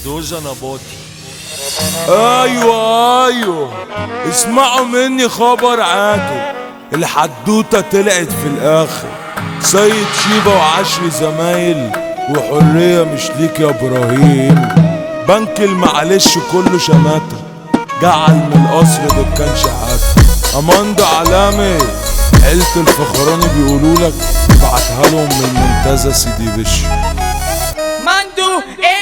دوجة نباطي ايوه ايوه اسمعوا مني خبر عاجل الحدوتة طلعت في الاخر سيد شيبة وعشر زمايل وحرية مش ليك يا ابراهيم بنك المعلش كله شماتة جعل من القصر دكان شحاتة اماندا علامي عيلة الفخراني بيقولوا لك ابعتها لهم من منتزه سيدي بشر مندو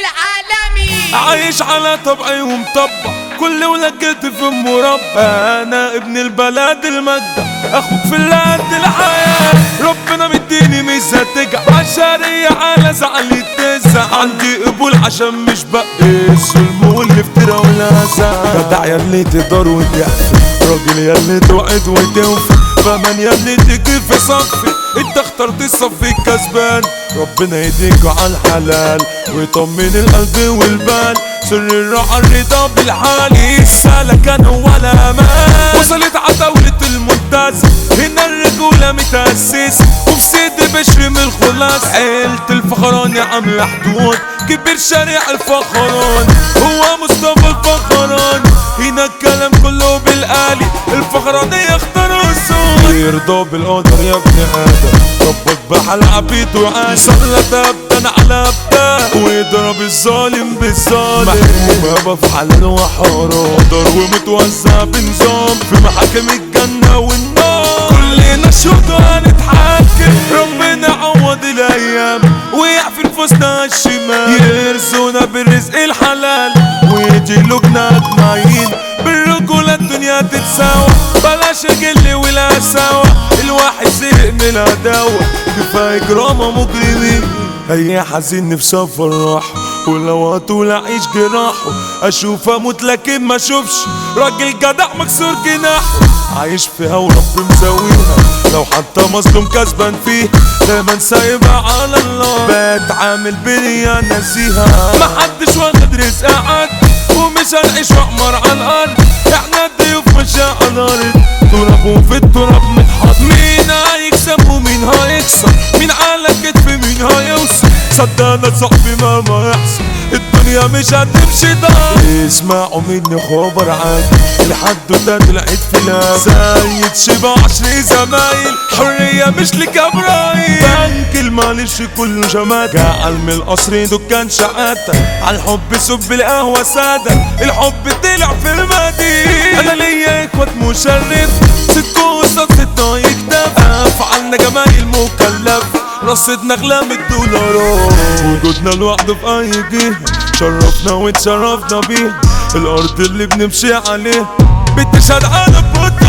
العالمي عايش على طبعي ومطبع كل ولقيت في مربع انا ابن البلد المجدة اخوك في اللي قد الحياة ربنا مديني ميزة تجع عشرية على زعلي تزع عندي قبول عشان مش بقيس الظلم والافتراء والهزة جدع يا اللي تقدر وتحفي راجل يا اللي توعد وتوفي فمن يا اللي تيجي في صفي انت اخترت الصف الكسبان ربنا يهديك على الحلال ويطمن القلب والبال سر الراحة الرضا بالحال السلك كان ولا امان وصلت عتاولة الممتاز هنا الرجولة متأسسة وفي سيد بشر من الخلاص عيلة الفخراني عاملة حدود كبير شارع الفخران هو مصطفى الفخران هنا الكلام كله بالآلي الفخراني يختار الصوت يرضى بالقدر يا ابن آدم ربك بحال عبيد وعاد سلط أبدا على أبدا ويضرب الظالم بالظالم محكوم يابا في حلال وحرام قدر ومتوزع بنظام في محاكم الجنة والنار كلنا شهداء هنتحكم ربنا عوض الأيام ويعفي نفوسنا الشمال يرزقنا بالرزق الحلال ويجيلوبنا أجمعين بالرجولة الدنيا تتساوى بلاش الجل والقساوة الواحد زهق من العداوة كفاية جرامة مجرمين هي حزين نفسي افرح ولو هطول اعيش جراحه اشوف اموت لكن ما اشوفش راجل جدع مكسور جناحه عايش فيها ورب مسويها لو حتى مظلوم كسبان فيه دايما سايبها على الله بتعامل بنية ناسيها محدش واخد رزق قعد ومش هنعيش واحمر على الارض احنا الضيوف مش على الارض تراب وفي التراب متحط مين هيكسب ومين هيكسر مين على كتف مين هيوصل صدقنا صاحبي مهما يحصل الدنيا مش هتمشي ضاع اسمعوا مني خبر عادي لحد ده طلعت فلان سيد شبه عشر زمايل حرية مش لك يا ابراهيم بنك المعلش كله جماد جعل من القصر دكان شقاتة على الحب سب القهوة سادة الحب طلع في المدينة انا ليا اخوات مشرف ستكو قصاد ستة يكتب افعالنا جمايل مكلف رصدنا اغلام الدولارات وجودنا لوحده في اي جهه شرفنا واتشرفنا بيها الارض اللي بنمشي عليها بتشهد على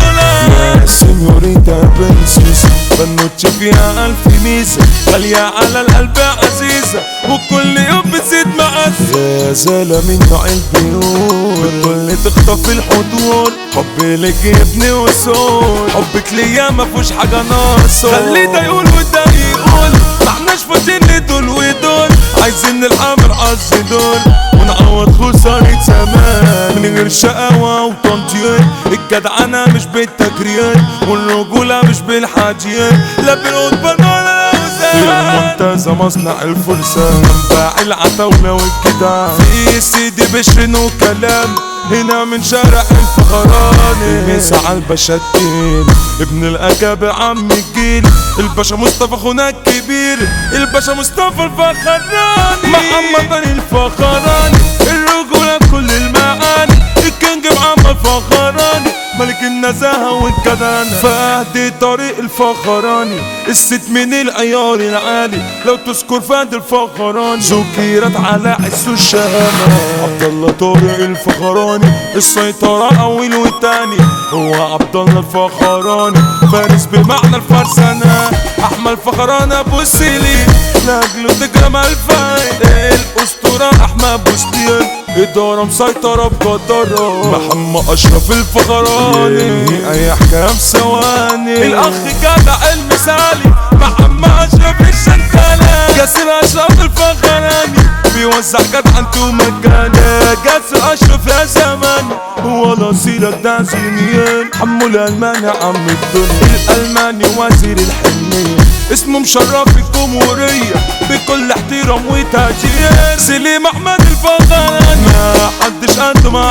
بطولات سينيوريتا برنسيس بنوتش فيها ألف ميزة غالية على القلب عزيزة وكل يوم بتزيد مقاسة يا زالة من نوع البيوت بتقول تخطف الحضور حبي لك يا ابني وصول حبك ليا ما فيهوش حاجة ناقصة خلي ده يقول وده يقول معناش فاضيين لدول ودول عايزين نلحم الحظ دول ونعوض خسارة زمان من غير شقاوة وتنطيط الجدعنة مش بالتجريات والرجولة مش بالحاجيات لا بالقضبان ولا الأوزان المنتزه مصنع الفرسان منبع العتاولة والجدع في سيدي بشر وكلام هنا من شارع الفخراني الميس على البشتين ابن الاكابر عم الجيل الباشا مصطفى اخونا الكبير الباشا مصطفى الفخراني محمد علي الفخراني الرجولة بكل المعاني الكينج محمد فخراني ملك النزاهة والجدعنة فهدي طريق الفخراني الست من العيار العالي لو تذكر فهد الفخراني ذكرت على عز الشهامة عبد الله طارق الفخراني السيطرة الأول والتاني هو عبد الله الفخراني فارس بمعنى الفرسانة أحمد فخراني أبو السيلي لاجله تجرم الفايد الأسطورة أحمد بوستين إدارة مسيطرة بقدرة محمد أشرف الفخراني أي حكاية ثواني الأخ جدع المثالي محمد أشرف الشنتالي جاسر أشرف الفخراني بيوزع جدع انتو مجانا جاسر أشرف يا زمان هو الأصيل التعزيميين حمو الألماني عم الدنيا الألماني وزير الحنية اسمه مشرف الجمهورية بكل احترام وتقدير سليم أحمد الفخراني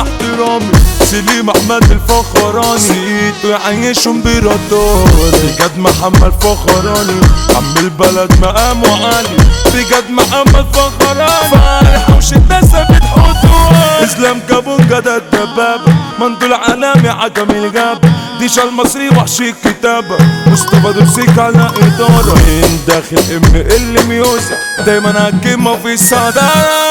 احترامي سليم احمد الفخراني سيتو يعيشهم برادار بجد محمد فخراني عم البلد مقامه عالي بجد محمد فخراني فرحة وشدة ثابت حضور اسلام جابون جدد دبابة مندول عالمي عجم الجابة ديشا المصري وحش الكتابة مصطفى دوسيك على إدارة من داخل ام ال ميوزك دايما هكيمة في الصدارة